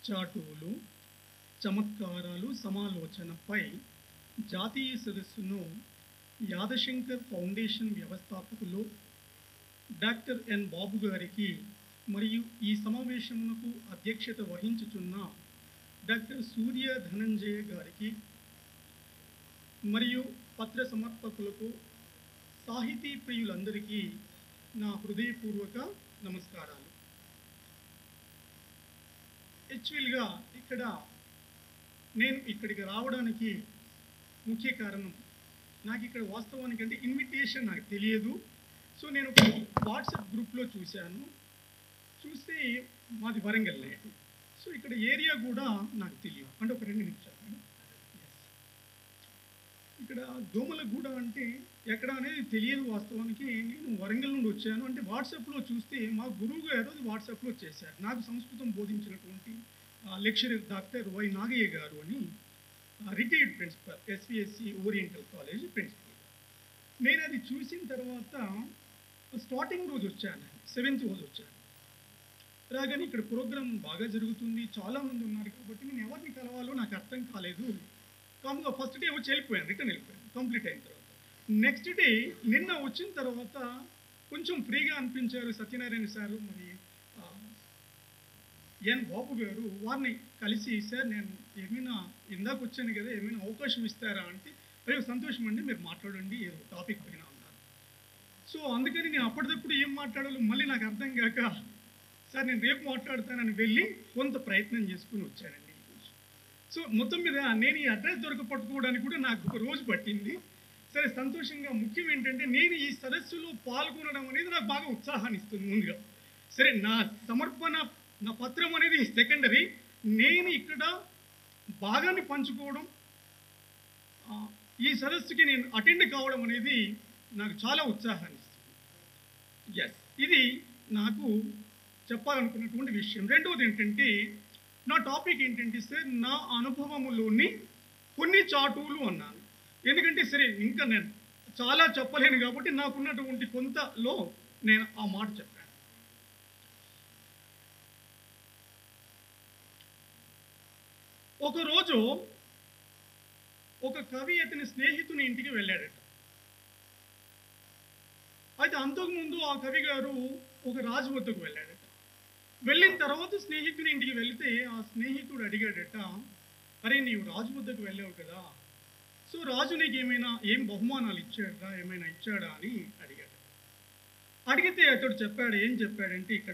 చాటువులు చమత్కారాలు సమాలోచనపై జాతీయ సదస్సును యాదశంకర్ ఫౌండేషన్ వ్యవస్థాపకులు డాక్టర్ ఎన్ బాబు గారికి మరియు ఈ సమావేశమునకు అధ్యక్షత వహించుచున్న డాక్టర్ సూర్య ధనంజయ గారికి మరియు పత్ర సమర్పకులకు సాహితీ ప్రియులందరికీ నా హృదయపూర్వక నమస్కారాలు యాక్చువల్గా ఇక్కడ నేను ఇక్కడికి రావడానికి ముఖ్య కారణం నాకు ఇక్కడ వాస్తవానికి అంటే ఇన్విటేషన్ నాకు తెలియదు సో నేను ఒక వాట్సాప్ గ్రూప్లో చూశాను చూస్తే మాది వరంగల్ లేదు సో ఇక్కడ ఏరియా కూడా నాకు తెలియదు అంటే ఒక రెండు నిమిషాలు Yes. ఇక్కడ దోమలగూడ అంటే ఎక్కడ అనేది తెలియదు వాస్తవానికి నేను వరంగల్ నుండి వచ్చాను అంటే వాట్సాప్లో చూస్తే మా గురువు గారు అది వాట్సాప్లో చేశారు నాకు సంస్కృతం బోధించినటువంటి లెక్చరర్ డాక్టర్ వై నాగయ్య గారు అని retired principal SVSC oriental college principal నేను అది చూసిన తర్వాత స్టార్టింగ్ రోజు వచ్చాను సెవెంత్ రోజు వచ్చాను రాగానే ఇక్కడ ప్రోగ్రామ్ బాగా జరుగుతుంది చాలా మంది ఉన్నారు కాబట్టి నేను ఎవరిని కలవాలో నాకు అర్థం కాలేదు కాముగా ఫస్ట్ డే వచ్చి వెళ్ళిపోయాను రిటర్న్ వెళ్ళిపోయాను కంప్లీట్ అయిన తర్వాత నెక్స్ట్ డే నిన్న వచ్చిన తర్వాత కొంచెం ఫ్రీగా అనిపించారు సత్యనారాయణ సారు మరి ఆ, ఎన్ బాబు గారు వారిని కలిసి సార్ నేను ఏమైనా ఇందాక వచ్చాను కదా ఏమైనా అవకాశం ఇస్తారా అంటే అయ్యో సంతోషం అండి మీరు మాట్లాడండి ఏదో టాపిక్ పైన అన్నారు సో అందుకని నేను అప్పటికప్పుడు ఏం మాట్లాడాలో మళ్ళీ నాకు అర్థం కాక సార్ నేను రేపు మాట్లాడతానని వెళ్ళి కొంత ప్రయత్నం చేసుకుని వచ్చానండి ఈరోజు సో మొత్తం మీద నేను ఈ అడ్రస్ దొరకపట్టుకోవడానికి కూడా నాకు ఒక రోజు పట్టింది సరే సంతోషంగా ముఖ్యం ఏంటంటే నేను ఈ సదస్సులో పాల్గొనడం అనేది నాకు బాగా ఉత్సాహాన్ని ఇస్తుంది ముందుగా సరే నా సమర్పణ నా పత్రం అనేది సెకండరీ నేను ఇక్కడ భాగాన్ని పంచుకోవడం ఆ, ఈ సదస్సుకి నేను అటెండ్ కావడం అనేది నాకు చాలా ఉత్సాహాన్ని ఇస్తుంది ఎస్ ఇది నాకు చెప్పాలనుకున్నటువంటి విషయం రెండవది ఏంటంటే నా టాపిక్ ఏంటంటే సార్ నా అనుభవములోని కొన్ని చాటువులు అన్నాను ఎందుకంటే సరే ఇంకా నేను చాలా చెప్పలేను కాబట్టి నాకున్నటువంటి కొంతలో నేను ఆ మాట చెప్పాను ఒకరోజు ఒక కవి అతని స్నేహితుని ఇంటికి వెళ్ళాడట అయితే అంతకుముందు ఆ కవి గారు ఒక రాజు వద్దకు వెళ్ళాడట వెళ్ళిన తర్వాత స్నేహితుని ఇంటికి వెళితే ఆ స్నేహితుడు అడిగాడట అరే నీవు రాజు వద్దకు వెళ్ళావు కదా సో రాజు నీకు ఏమైనా ఏం బహుమానాలు ఇచ్చాడా ఏమైనా ఇచ్చాడా అని అడిగాడు అడిగితే అతడు చెప్పాడు ఏం చెప్పాడంటే ఇక్కడ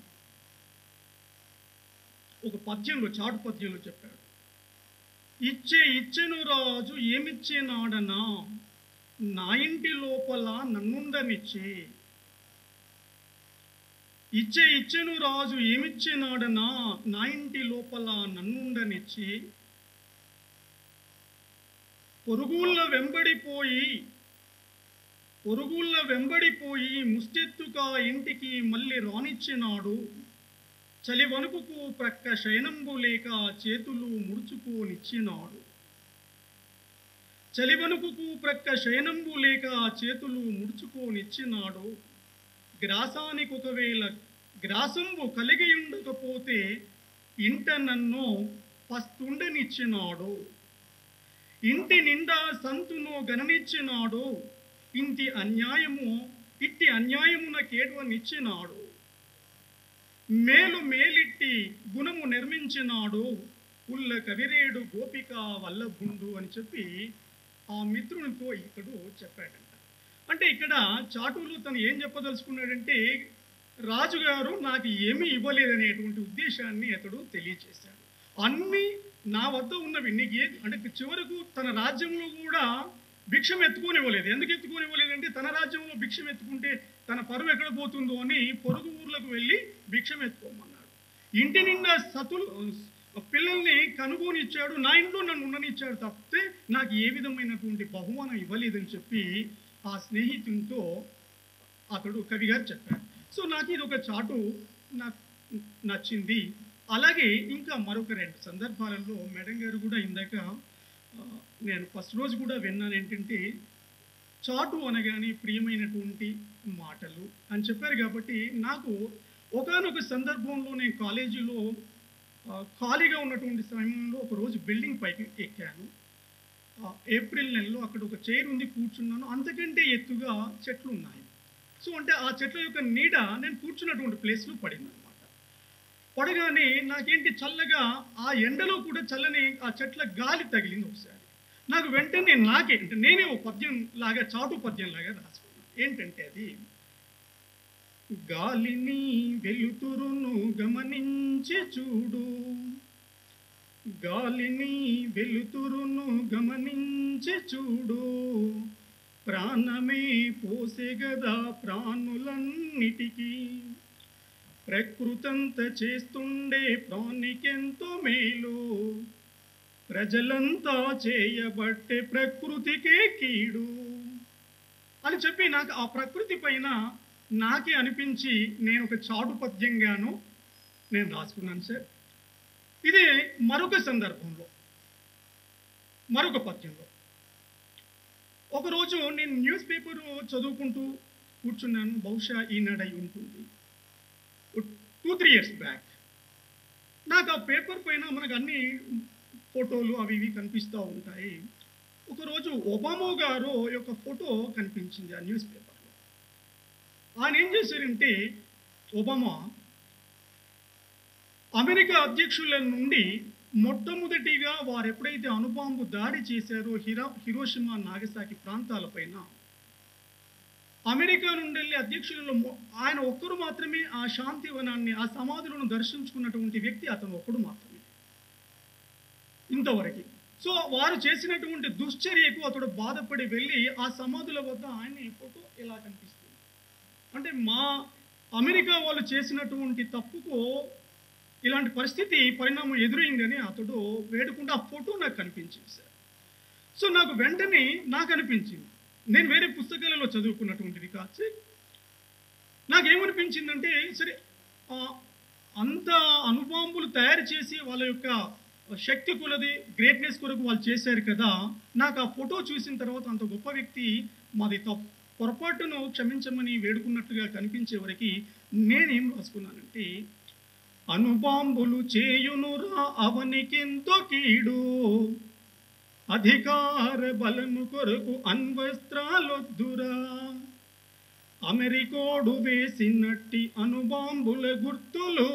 ఒక పద్యంలో చాటు పద్యంలో చెప్పాడు ఇచ్చే ఇచ్చెను రాజు ఏమిచ్చేనాడనా నా ఇంటి లోపల నన్నుండనిచ్చే ఇచ్చే ఇచ్చెను రాజు ఏమిచ్చేనాడనా నా ఇంటి లోపల నన్నుండనిచ్చి పొరుగుళ్ళ వెంబడిపోయి పొరుగుళ్ళ వెంబడిపోయి ముష్టెత్తుగా ఇంటికి మళ్ళీ రానిచ్చినాడు చలి వణుకుకు ప్రక్క శయనంబు లేక చేతులు ముడుచుకోనిచ్చినాడు చలి వణుకుకు ప్రక్క శయనంబు లేక చేతులు ముడుచుకోనిచ్చినాడు గ్రాసానికి ఒకవేళ గ్రాసంబు కలిగి ఉండకపోతే ఇంట నన్ను పస్తుండనిచ్చినాడు ఇంటి నిండా సంతును గణనిచ్చినాడు ఇంటి అన్యాయము ఇట్టి అన్యాయమున కేడువనిచ్చినాడు మేలు మేలిట్టి గుణము నిర్మించినాడు ఉల్ల కవిరేడు గోపిక వల్లభుండు అని చెప్పి ఆ మిత్రునితో ఇతడు చెప్పాడంట అంటే ఇక్కడ చాటులో తను ఏం చెప్పదలుచుకున్నాడంటే రాజుగారు నాకు ఏమీ ఇవ్వలేదనేటువంటి ఉద్దేశాన్ని అతడు తెలియచేశాడు అన్నీ నా వద్ద ఉన్నవి నీకు ఏది అంటే చివరకు తన రాజ్యంలో కూడా భిక్షం ఎత్తుకొని ఇవ్వలేదు ఎందుకు ఎత్తుకొని ఇవ్వలేదంటే తన రాజ్యంలో భిక్షం ఎత్తుకుంటే తన పరువు ఎక్కడ పోతుందో అని పొరుగు ఊర్లకు వెళ్ళి భిక్షం ఎత్తుకోమన్నాడు ఇంటి నిండా సతులు పిల్లల్ని కనుగొని ఇచ్చాడు నా ఇంట్లో నన్ను ఉండనిచ్చాడు తప్పితే నాకు ఏ విధమైనటువంటి బహుమానం ఇవ్వలేదని చెప్పి ఆ స్నేహితునితో అతడు కవి గారు చెప్పారు సో నాకు ఇది ఒక చాటు నాకు నచ్చింది అలాగే ఇంకా మరొక రెండు సందర్భాలలో మేడం గారు కూడా ఇందాక ఆ, నేను ఫస్ట్ రోజు కూడా విన్నాను ఏంటంటే చాటు అనగానే ప్రియమైనటువంటి మాటలు అని చెప్పారు కాబట్టి నాకు ఒకానొక సందర్భంలో నేను కాలేజీలో ఆ, ఖాళీగా ఉన్నటువంటి సమయంలో ఒక రోజు బిల్డింగ్ పైకి ఎక్కాను ఆ, ఏప్రిల్ నెలలో అక్కడ ఒక చైర్ ఉంది కూర్చున్నాను అంతకంటే ఎత్తుగా చెట్లు ఉన్నాయి సో అంటే ఆ చెట్ల యొక్క నీడ నేను కూర్చున్నటువంటి ప్లేస్లో పడింది అనమాట పడగానే నాకేంటి చల్లగా ఆ ఎండలో కూడా చల్లని ఆ చెట్ల గాలి తగిలింది ఒకసారి నాకు వెంటనే నాకే అంటే నేనే ఒక పద్యం లాగా చాటు పద్యం లాగా రాసుకున్నాను ఏంటంటే అది గాలిని వెలుతురును గమనించి చూడు గాలిని వెలుతురును గమనించి చూడు ప్రాణమే పోసే గదా ప్రాణులన్నిటికీ ప్రకృతంత చేస్తుండే ప్రాణికెంతో మేలు ప్రజలంతా చేయబట్టే ప్రకృతికే కీడు అని చెప్పి నాకు ఆ ప్రకృతి పైన నాకే అనిపించి నేను ఒక చాటు పద్యంగాను నేను రాసుకున్నాను సార్ ఇదే మరొక సందర్భంలో మరొక పద్యంలో ఒకరోజు నేను న్యూస్ పేపర్ చదువుకుంటూ కూర్చున్నాను బహుశా ఈనాడై ఉంటుంది టూ త్రీ ఇయర్స్ బ్యాక్ నాకు ఆ పేపర్ పైన మనకు అన్ని ఫోటోలు అవి ఇవి కనిపిస్తూ ఉంటాయి ఒకరోజు ఒబామా గారు యొక్క ఫోటో కనిపించింది ఆ న్యూస్ పేపర్లో ఆయన ఏం చేశారంటే ఒబామా అమెరికా అధ్యక్షుల నుండి మొట్టమొదటిగా వారు ఎప్పుడైతే అణుబాంబు దాడి చేశారో హిరా హిరోషిమా నాగసాకి ప్రాంతాలపైన అమెరికా నుండి వెళ్ళే అధ్యక్షులలో మొ- ఆయన ఒక్కరు మాత్రమే ఆ శాంతివనాన్ని ఆ సమాధులను దర్శించుకున్నటువంటి వ్యక్తి అతను ఒక్కడు మాత్రమే ఇంతవరకు సో వారు చేసినటువంటి దుశ్చర్యకు అతడు బాధపడి వెళ్ళి ఆ సమాధుల వద్ద ఆయన ఫోటో ఇలా కనిపిస్తుంది అంటే మా అమెరికా వాళ్ళు చేసినటువంటి తప్పుకు ఇలాంటి పరిస్థితి పరిణామం ఎదురైందని అతడు వేడుకుంటే ఆ ఫోటో నాకు కనిపించింది సార్ సో నాకు వెంటనే నాకు అనిపించింది నేను వేరే పుస్తకాలలో చదువుకున్నటువంటిది కాదు సార్ నాకేమనిపించిందంటే సరే ఆ, అంత అణుబాంబులు తయారు చేసి వాళ్ళ యొక్క శక్తి కొలది గ్రేట్నెస్ కొరకు వాళ్ళు చేశారు కదా నాకు ఆ ఫోటో చూసిన తర్వాత అంత గొప్ప వ్యక్తి మాది తప్పు పొరపాటును క్షమించమని వేడుకున్నట్లుగా కనిపించే వరకు నేనేం రాసుకున్నానంటే అనుబాంబులు చేయునురా అవనికెంతో కీడు అధికార బలము కొరకు అన్వస్త్రాలొద్దురా అమెరికోడు వేసినట్టి అనుబాంబుల గుర్తులు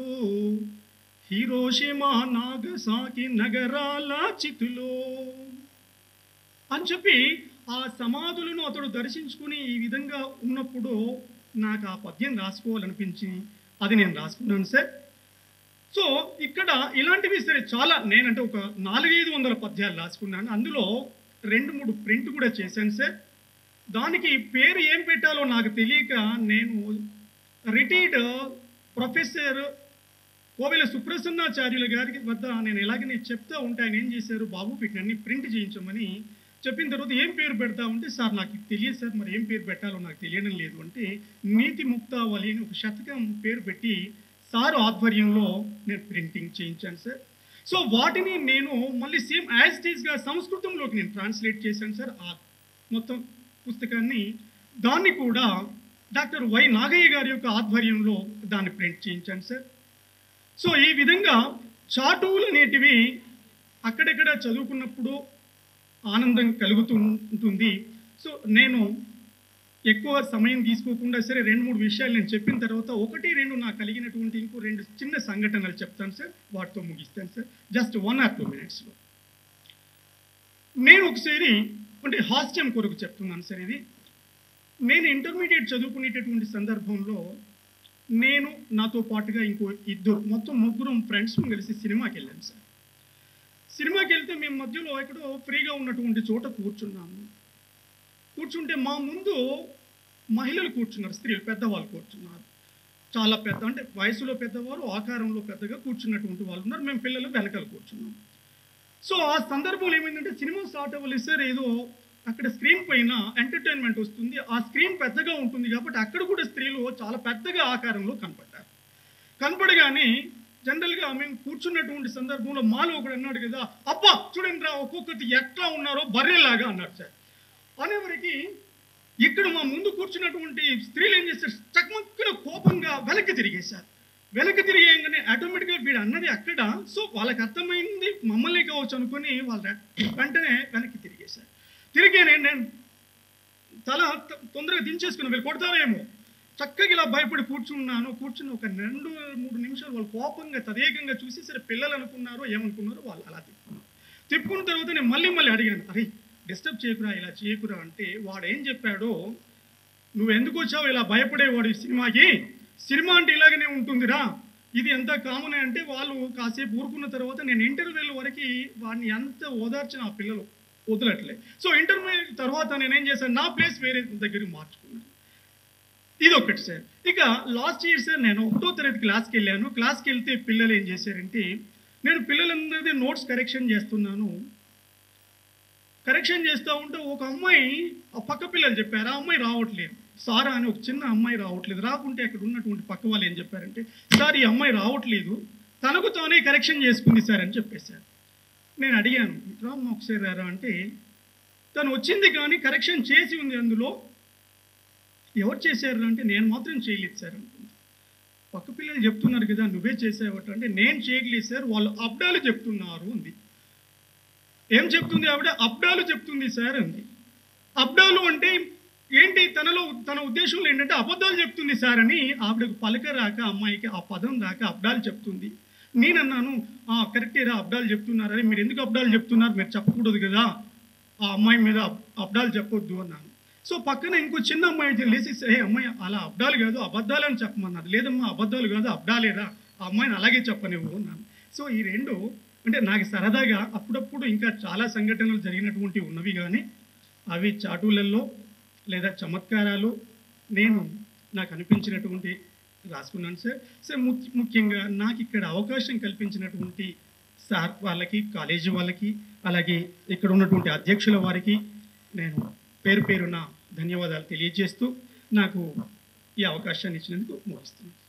హిరోషిమా నాగసాకి నగరాల చితులు అని చెప్పి ఆ సమాధులను అతడు దర్శించుకుని ఈ విధంగా ఉన్నప్పుడు నాకు ఆ పద్యం రాసుకోవాలనిపించింది అది నేను రాసుకున్నాను సార్ సో ఇక్కడ ఇలాంటివి సరే చాలా నేనంటే ఒక నాలుగైదు వందల పద్యాలు రాసుకున్నాను అందులో రెండు మూడు ప్రింట్ కూడా చేశాను సార్ దానికి పేరు ఏం పెట్టాలో నాకు తెలియక నేను రిటైర్డ్ ప్రొఫెసర్ కోవెల సుప్రసన్నాచార్యుల గారికి వద్ద నేను ఎలాగనే చెప్తా ఉంటే ఆయన ఏం చేశారు బాబు వీటిని అన్ని ప్రింట్ చేయించమని చెప్పిన తర్వాత ఏం పేరు పెడతా ఉంటే సార్ నాకు తెలియదు సార్ మరి ఏం పేరు పెట్టాలో నాకు తెలియడం లేదు అంటే నీతి ముక్తావళి అని ఒక శతకం పేరు పెట్టి సార్ ఆధ్వర్యంలో నేను ప్రింటింగ్ చేయించాను సార్ సో వాటిని నేను మళ్ళీ సేమ్ యాజ్ టీజ్గా సంస్కృతంలోకి నేను ట్రాన్స్లేట్ చేశాను సార్ ఆ మొత్తం పుస్తకాన్ని దాన్ని కూడా డాక్టర్ వై నాగయ్య గారి యొక్క ఆధ్వర్యంలో దాన్ని ప్రింట్ చేయించాను సార్ సో ఈ విధంగా చాటువులు అనేటివి అక్కడెక్కడ చదువుకున్నప్పుడు ఆనందం కలుగుతూ ఉంటుంది సో నేను ఎక్కువ సమయం తీసుకోకుండా సరే రెండు మూడు విషయాలు నేను చెప్పిన తర్వాత ఒకటి రెండు నాకు కలిగినటువంటి ఇంకో రెండు చిన్న సంఘటనలు చెప్తాను సార్ వాటితో ముగిస్తాను sir just one or two మినిట్స్లో నేను ఒకసారి అంటే హాస్యం కొరకు చెప్తున్నాను సార్ ఇది నేను ఇంటర్మీడియట్ చదువుకునేటటువంటి సందర్భంలో నేను నాతో పాటుగా ఇంకో ఇద్దరు మొత్తం ముగ్గురం ఫ్రెండ్స్ కలిసి సినిమాకి వెళ్ళాం సార్ సినిమాకి వెళ్తే మేము మధ్యలో ఎక్కడో ఫ్రీగా ఉన్నటువంటి చోట కూర్చున్నాము కూర్చుంటే మా ముందు మహిళలు కూర్చున్నారు స్త్రీలు పెద్దవాళ్ళు కూర్చున్నారు చాలా పెద్ద అంటే వయసులో పెద్దవారు ఆకారంలో పెద్దగా కూర్చున్నటువంటి వాళ్ళు ఉన్నారు మేము పిల్లలు వెనకాల కూర్చున్నాం సో ఆ సందర్భంలో ఏమైందంటే సినిమా స్టార్ట్ అవ్వలేదు సార్ ఏదో అక్కడ స్క్రీన్ పైన ఎంటర్టైన్మెంట్ వస్తుంది ఆ స్క్రీన్ పెద్దగా ఉంటుంది కాబట్టి అక్కడ కూడా స్త్రీలు చాలా పెద్దగా ఆకారంలో కనపడ్డారు కనపడగానే జనరల్గా మేము కూర్చున్నటువంటి సందర్భంలో మాలో ఒకడు అన్నాడు కదా అబ్బా చూడండి రా ఒక్కొక్కటి ఎట్లా ఉన్నారో బర్రెలాగా అన్నాడు సార్ అనేవరికి ఇక్కడ మా ముందు కూర్చున్నటువంటి స్త్రీలు ఏం చేశారు చకమక్కున కోపంగా వెనక్కి తిరిగేశారు వెనక్కి తిరిగేయంగానే ఆటోమేటిక్గా వీడు అన్నది అక్కడ సో వాళ్ళకి అర్థమైంది మమ్మల్ని కావచ్చు అనుకుని వాళ్ళ వెంటనే వెనక్కి తిరిగేశారు తిరిగానే నేను తల త- తొందరగా దించేసుకుని వీళ్ళు కొడతారేమో చక్కగా ఇలా భయపడి కూర్చున్నాను కూర్చుని ఒక రెండు మూడు నిమిషాలు వాళ్ళు కోపంగా తదేకంగా చూసి సరే పిల్లలు అనుకున్నారో ఏమనుకున్నారో వాళ్ళు అలా తిప్పుకున్నారు తిప్పుకున్న తర్వాత నేను మళ్ళీ మళ్ళీ అడిగాను అరే డిస్టర్బ్ చేయకురా ఇలా చేయకురా అంటే వాడు ఏం చెప్పాడో నువ్వు ఎందుకు వచ్చావు ఇలా భయపడేవాడు ఈ సినిమాకి సినిమా అంటే ఇలాగనే ఉంటుందిరా ఇది ఎంత కామన్ అంటే వాళ్ళు కాసేపు ఊరుకున్న తర్వాత నేను ఇంటర్వ్యూల వరకు వాడిని ఎంత ఓదార్చిన ఆ పిల్లలు వదలట్లే సో ఇంటర్వ్యూ తర్వాత నేనేం చేశాను నా ప్లేస్ వేరే దగ్గరికి మార్చుకున్నాను ఇది ఒకటి సార్ ఇక లాస్ట్ ఇయర్ సార్ నేను ఒకటో తరగతి క్లాస్కి వెళ్ళాను క్లాస్కి వెళ్తే పిల్లలు ఏం చేశారంటే నేను పిల్లలందరిది నోట్స్ కరెక్షన్ చేస్తున్నాను కరెక్షన్ చేస్తూ ఉంటే ఒక అమ్మాయి ఆ పక్క పిల్లలు చెప్పారు ఆ అమ్మాయి రావట్లేదు సారా అని ఒక చిన్న అమ్మాయి రావట్లేదు రాకుంటే అక్కడ ఉన్నటువంటి పక్క వాళ్ళు ఏం చెప్పారంటే సార్ ఈ అమ్మాయి రావట్లేదు తనకు తానే కరెక్షన్ చేసుకుంది సార్ అని చెప్పేశారు నేను అడిగాను రామ్మ ఒకసారి రారా అంటే తను వచ్చింది కానీ కరెక్షన్ చేసి ఉంది అందులో ఎవరు చేశారు అంటే నేను మాత్రం చేయలేదు సార్ అనుకుంది పక్క పిల్లలు చెప్తున్నారు కదా నువ్వే చేసావట అంటే నేను చేయలేదు సార్ వాళ్ళు అబ్డాలు చెప్తున్నారు ఉంది ఏం చెప్తుంది ఆవిడ అబ్డాలు చెప్తుంది సార్ అంది అబ్డాలు అంటే ఏంటి తనలో తన ఉద్దేశంలో ఏంటంటే అబద్ధాలు చెప్తుంది సార్ అని ఆవిడకు పలక రాక అమ్మాయికి ఆ పదం రాక అబ్డాలు చెప్తుంది నేనన్నాను "ఆ, కరెక్టేరా అబ్డాలు చెప్తున్నారని మీరు ఎందుకు అబ్డాలు చెప్తున్నారు మీరు చెప్పకూడదు కదా ఆ అమ్మాయి మీద అబ్- అబ్డాలు చెప్పొద్దు అన్నాను సో పక్కన ఇంకో చిన్న అమ్మాయి లేచి ఏ అమ్మాయి అలా అబ్డాలు కాదు అబద్ధాలు అని చెప్పమన్నారు లేదమ్మా అబద్ధాలు కాదు అబ్డాలేరా ఆ అమ్మాయిని అలాగే చెప్పనివ్వు అన్నాను సో ఈ రెండు అంటే నాకు సరదాగా అప్పుడప్పుడు ఇంకా చాలా సంఘటనలు జరిగినటువంటివి ఉన్నవి కానీ అవి చాటులలో లేదా చమత్కారాలు నేను నాకు అనిపించినటువంటి రాసుకున్నాను సార్ సార్ ము- ముఖ్యంగా నాకు ఇక్కడ అవకాశం కల్పించినటువంటి సార్ వాళ్ళకి కాలేజీ వాళ్ళకి అలాగే ఇక్కడ ఉన్నటువంటి అధ్యక్షుల వారికి నేను పేరు పేరున ధన్యవాదాలు తెలియజేస్తూ నాకు ఈ అవకాశాన్ని ఇచ్చినందుకు ముగిస్తున్నాను